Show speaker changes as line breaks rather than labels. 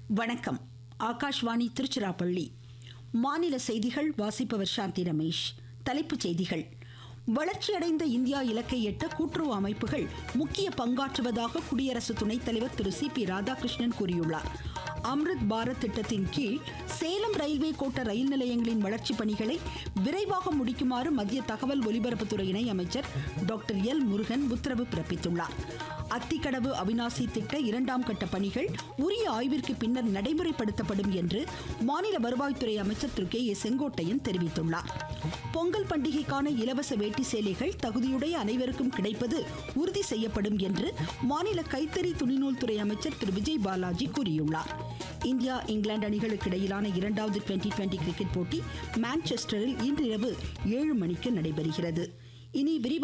வணக்கம் ஆகாஷ்வாணி திருச்சிராப்பள்ளி மாநில செய்திகள் வாசிப்பவர் சாந்தி ரமேஷ் தலைப்புச் செய்திகள் வளர்ச்சியடைந்த இந்தியா இலக்கை எட்ட கூட்டுறவு அமைப்புகள் முக்கிய பங்காற்றுவதாக குடியரசு துணைத் தலைவர் திரு சி பி ராதாகிருஷ்ணன் கூறியுள்ளார் அம்ருத் பாரத் திட்டத்தின் கீழ் சேலம் ரயில்வே கோட்ட ரயில் நிலையங்களின் வளர்ச்சிப் பணிகளை விரைவாக முடிக்குமாறு மத்திய தகவல் ஒலிபரப்புத்துறை இணை அமைச்சர் டாக்டர் எல் முருகன் உத்தரவு பிறப்பித்துள்ளார் அத்திக்கடவு அவினாசி திட்ட இரண்டாம் கட்ட பணிகள் உரிய ஆய்விற்கு பின்னர் நடைமுறைப்படுத்தப்படும் என்று மாநில வருவாய்த்துறை அமைச்சர் திரு கே ஏ செங்கோட்டையன் தெரிவித்துள்ளார் பொங்கல் பண்டிகைக்கான இலவச வேட்டி சேலைகள் தகுதியுடைய அனைவருக்கும் கிடைப்பது உறுதி செய்யப்படும் என்று மாநில கைத்தறி துணிநூல் துறை அமைச்சர் திரு விஜய் பாலாஜி கூறியுள்ளார் இந்தியா இங்கிலாந்து அணிகளுக்கு இடையிலான இரண்டாவது டுவெண்டி டுவெண்டி கிரிக்கெட் போட்டி மான்செஸ்டரில் இன்றிரவு ஏழு மணிக்கு நடைபெறுகிறது இனி விரிவான